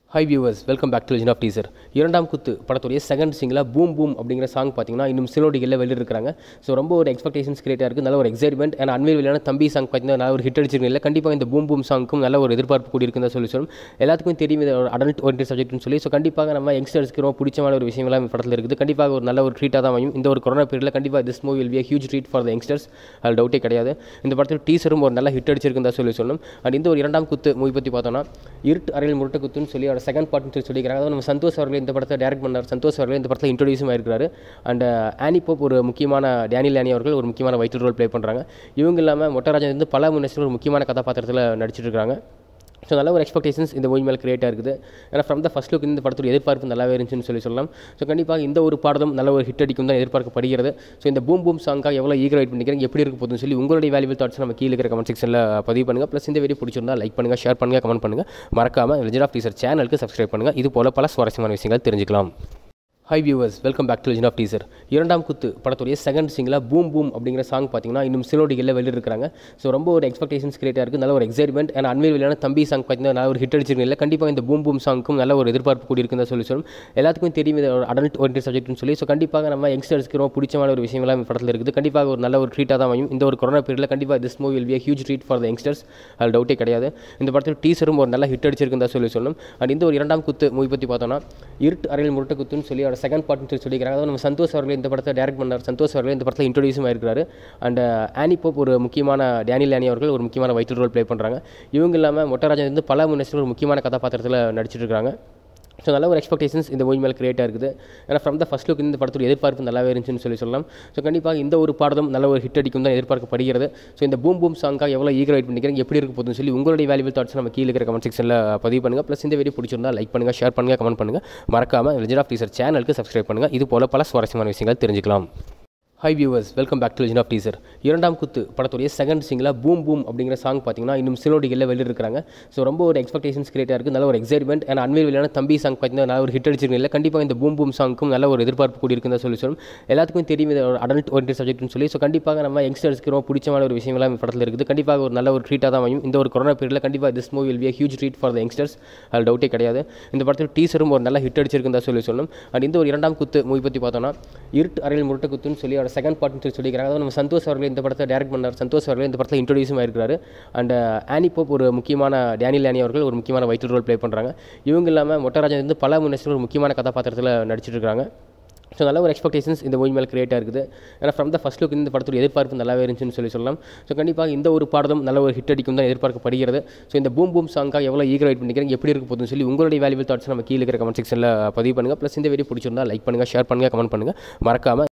high viewers welcome back to legend of teaser இரண்டாம் குத்து படத்துடைய செகண்ட் சிங்கிளாக பூம் பூம் அப்படிங்கிற சாங் பார்த்தீங்கன்னா இன்னும் சில நொடிகளில் வெளியிருக்காங்க ஸோ ரொம்ப ஒரு எக்ஸ்பெக்டேஷன்ஸ் கிரியேட்டாக இருக்குது நல்ல ஒரு எக்ஸைட்மெண்ட் அண்ட் அன்வேல் வெளியான தம்பி சாங் பார்த்தீங்கன்னா நல்ல ஒரு ஹிட் அடிச்சிருக்கீங்க கண்டிப்பாக இந்த பூம் பூம் சாங்க்கும் நல்ல ஒரு எதிர்பார்ப்பு கூடி இருக்குன்னு சொல்லி சொல்லணும் எல்லாத்துக்கும் தெரியும் இது ஒரு அடல்ட் ஓரியன்ட் சப்ஜெக்ட்னு சொல்லி ஸோ கண்டிப்பாக நம்ம யங்ஸ்டர்ஸ்க்கு ரொம்ப பிடிச்சமான ஒரு விஷயங்களாக இந்த படத்தில் இருக்குது கண்டிப்பாக ஒரு நல்ல ஒரு ட்ரீட்டாக தான் அமையும் இந்த ஒரு கொரோனா பீரியடில் கண்டிப்பாக this movie will be huge treat for the youngsters அது டவுட்டே கிடையாது இந்த படத்தில் டீசரும் ஒரு நல்ல ஹிட் அடிச்சிருக்குன்னு தான் சொல்லி சொல்லணும் அண்ட் இந்த ஒரு இரண்டாம் குத்து மூவி பற்றி பார்த்தோம்னா இருட்டு அறையில் முரட்டு குத்துன்னு சொல்லி அவரோட செகண்ட் பார்ட்னு சொல்லி சொல்லிக்கிறாங்க அதாவது நம்ம சந்தோஷ் அவர்கள் இந்த படத்தை டேரக்ட் பண்ணார் சந்தோஷ் அவர்கள் இந்த படத்தில் இன்ட்ரோடியூஸும் ஆயிருக்காரு அண்ட் ஆனி போப் ஒரு முக்கியமான டேனியல் ஆனி அவர்கள் ஒரு முக்கியமான வைட்டல் ரோல் ப்ளே பண்ணுறாங்க இவங்க இல்லாமல் மொட்டராஜன் வந்து பல முன்னேற்றம் ஒரு முக்கியமான கதாபாத்திரத்தில் நடிச்சிட்டு இருக்காங்க ஸோ நல்ல ஒரு எக்ஸ்பெக்டேஷன்ஸ் இந்த மூவி மேலே கிரியேட்டாக இருக்குது ஏன்னா ஃப்ரம் த ஃபஸ்ட் லுக் இந்த படத்தோட எதிர்பார்ப்பு நல்லாவே இருந்துச்சுன்னு சொல்லி சொல்லலாம் ஸோ கண்டிப்பாக இந்த ஒரு பாடலும் நல்ல ஒரு ஹிட் அடிக்கும் தான் எதிர்பார்க்கப்படுகிறது ஸோ இந்த பூம் பூம் சாங்காக எவ்வளோ ஈகர் வெயிட் பண்ணிக்கிறீங்க எப்படி இருக்க போகுதுன்னு சொல்லி உங்களுடைய வேல்யூபிள் தாட்ஸ் நம்ம கீழே இருக்கிற கமெண்ட் செக்ஷனில் பதிவு பண்ணுங்கள் ப்ளஸ் இந்த வீடியோ பிடிச்சிருந்தா லைக் பண்ணுங்கள் ஷேர் பண்ணுங்கள் கமெண்ட் பண்ணுங்கள் மறக்காமல் லெஜன் ஆஃப் டீசர் சேனலுக்கு சப்ஸ்கிரைப் பண்ணுங்கள் இது போல பல சுவாரஸ்யமான விஷயங்கள் தெரிஞ்சுக்கலாம் hi viewers welcome back to legend of teaser இரண்டாம் குத்து படத்துடைய செகண்ட் சிங்கிளாக பூம் பூம் அப்படிங்கிற சாங் பார்த்தீங்கன்னா இன்னும் சில நொடிகளில் வெளியிருக்காங்க ஸோ ரொம்ப ஒரு எக்ஸ்பெக்டேஷன்ஸ் கிரியேட்டாக இருக்குது நல்ல ஒரு எக்ஸைட்மெண்ட் அண்ட் அன்வேல் வெளியான தம்பி சாங் பார்த்தீங்கன்னா நல்ல ஒரு ஹிட் அடிச்சிருக்கீங்க கண்டிப்பாக இந்த பூம் பூம் சாங்க்கும் நல்ல ஒரு எதிர்பார்ப்பு கூடி இருக்குன்னு சொல்லி சொல்லணும் எல்லாத்துக்கும் தெரியும் இது ஒரு அடல்ட் ஓரியன்ட் சப்ஜெக்ட்னு சொல்லி ஸோ கண்டிப்பாக நம்ம யங்ஸ்டர்ஸ்க்கு ரொம்ப பிடிச்சமான ஒரு விஷயங்களாக இந்த படத்தில் இருக்குது கண்டிப்பாக ஒரு நல்ல ஒரு ட்ரீட்டாக தான் அமையும் இந்த ஒரு கொரோனா பீரியடில் கண்டிப்பாக this movie will be huge treat for the youngsters அது டவுட்டே கிடையாது இந்த படத்தில் டீசரும் ஒரு நல்ல ஹிட் அடிச்சிருக்குன்னு தான் சொல்லி சொல்லணும் அண்ட் இந்த ஒரு இரண்டாம் குத்து மூவி பற்றி பார்த்தோம்னா இருட்டு அறையில் முரட்டு குத்துன்னு சொல்லி அவரோட செகண்ட் பார்ட்னு சொல்லி சொல்லிக்கிறாங்க அதாவது நம்ம சந்தோஷ் அவர்கள் இந்த படத்தை டேரக்ட் பண்ணார் சந்தோஷ் அவர்கள் இந்த படத்தில் இன்ட்ரோடியூஸும் ஆயிருக்காரு அண்ட் ஆனி போப் ஒரு முக்கியமான டேனியல் ஆனி அவர்கள் ஒரு முக்கியமான வைட்டல் ரோல் ப்ளே பண்ணுறாங்க இவங்க இல்லாமல் மொட்டராஜன் வந்து பல முன்னேற்றம் ஒரு முக்கியமான கதாபாத்திரத்தில் நடிச்சிட்டு இருக்காங்க ஸோ நல்ல ஒரு எக்ஸ்பெக்டேஷன்ஸ் இந்த மூவி மேலே கிரியேட்டாக இருக்குது ஏன்னா ஃப்ரம் த ஃபஸ்ட் லுக் இந்த படத்தோட எதிர்பார்ப்பு நல்லாவே இருந்துச்சுன்னு சொல்லி சொல்லலாம் ஸோ கண்டிப்பாக இந்த ஒரு பாடலும் நல்ல ஒரு ஹிட் அடிக்கும் தான் எதிர்பார்க்கப்படுகிறது ஸோ இந்த பூம் பூம் சாங்காக எவ்வளோ ஈகர் வெயிட் பண்ணிக்கிறீங்க எப்படி இருக்க போகுதுன்னு சொல்லி உங்களுடைய வேல்யூபிள் தாட்ஸ் நம்ம கீழே இருக்கிற கமெண்ட் செக்ஷனில் பதிவு பண்ணுங்கள் ப்ளஸ் இந்த வீடியோ பிடிச்சிருந்தா லைக் பண்ணுங்கள் ஷேர் பண்ணுங்கள் கமெண்ட் பண்ணுங்கள் மறக்காமல் லெஜன் ஆஃப் டீசர் சேனலுக்கு சப்ஸ்கிரைப் பண்ணுங்கள் இது போல பல சுவாரஸ்யமான விஷயங்கள் தெரிஞ்சுக்கலாம் hi viewers welcome back to legend of teaser இரண்டாம் குத்து படத்துடைய செகண்ட் சிங்கிளாக பூம் பூம் அப்படிங்கிற சாங் பார்த்தீங்கன்னா இன்னும் சில நொடிகளில் வெளியிருக்காங்க ஸோ ரொம்ப ஒரு எக்ஸ்பெக்டேஷன்ஸ் கிரியேட்டாக இருக்குது நல்ல ஒரு எக்ஸைட்மெண்ட் அண்ட் அன்வேல் வெளியான தம்பி சாங் பார்த்தீங்கன்னா நல்ல ஒரு ஹிட் அடிச்சிருக்கீங்க கண்டிப்பாக இந்த பூம் பூம் சாங்க்கும் நல்ல ஒரு எதிர்பார்ப்பு கூடி இருக்குன்னு சொல்லி சொல்லணும் எல்லாத்துக்கும் தெரியும் இது ஒரு அடல்ட் ஓரியன்ட் சப்ஜெக்ட்னு சொல்லி ஸோ கண்டிப்பாக நம்ம யங்ஸ்டர்ஸ்க்கு ரொம்ப பிடிச்சமான ஒரு விஷயங்களாக இந்த படத்தில் இருக்குது கண்டிப்பாக ஒரு நல்ல ஒரு ட்ரீட்டாக தான் அமையும் இந்த ஒரு கொரோனா பீரியடில் கண்டிப்பாக this movie will be huge treat for the youngsters அது டவுட்டே கிடையாது இந்த படத்தில் டீசரும் ஒரு நல்ல ஹிட் அடிச்சிருக்குன்னு தான் சொல்லி சொல்லணும் அண்ட் இந்த ஒரு இரண்டாம் குத்து மூவி பற்றி பார்த்தோம்னா இருட்டு அறையில் முரட்டு குத்துன்னு சொல்லி அவரோட செகண்ட் பார்ட்னு சொல்லி சொல்லிக்கிறாங்க அதாவது நம்ம சந்தோஷ் அவர்கள் இந்த படத்தை டேரக்ட் பண்ணார் சந்தோஷ் அவர்கள் இந்த படத்தில் இன்ட்ரோடியூஸும் ஆயிருக்காரு அண்ட் ஆனி போப் ஒரு முக்கியமான டேனியல் ஆனி அவர்கள் ஒரு முக்கியமான வைட்டல் ரோல் ப்ளே பண்ணுறாங்க இவங்க இல்லாமல் மொட்டராஜன் வந்து பல முன்னேற்றம் ஒரு முக்கியமான கதாபாத்திரத்தில் நடிச்சிட்டு இருக்காங்க ஸோ நல்ல ஒரு எக்ஸ்பெக்டேஷன்ஸ் இந்த மூவி மேலே கிரியேட்டாக இருக்குது ஏன்னா ஃப்ரம் த ஃபஸ்ட் லுக் இந்த படத்தோட எதிர்பார்ப்பு நல்லாவே இருந்துச்சுன்னு சொல்லி சொல்லலாம் ஸோ கண்டிப்பாக இந்த ஒரு பாடலும் நல்ல ஒரு ஹிட் அடிக்கும் தான் எதிர்பார்க்கப்படுகிறது ஸோ இந்த பூம் பூம் சாங்காக எவ்வளோ ஈகர் வெயிட் பண்ணிக்கிறீங்க எப்படி இருக்க போகுதுன்னு சொல்லி உங்களுடைய வேல்யூபிள் தாட்ஸ் நம்ம கீழே இருக்கிற கமெண்ட் செக்ஷனில் பதிவு பண்ணுங்கள் ப்ளஸ் இந்த வீடியோ பிடிச்சிருந்தா லைக் பண்ணுங்கள் ஷேர் பண்ணுங்கள் கமெண்ட் பண்ணுங்கள் மறக்காமல்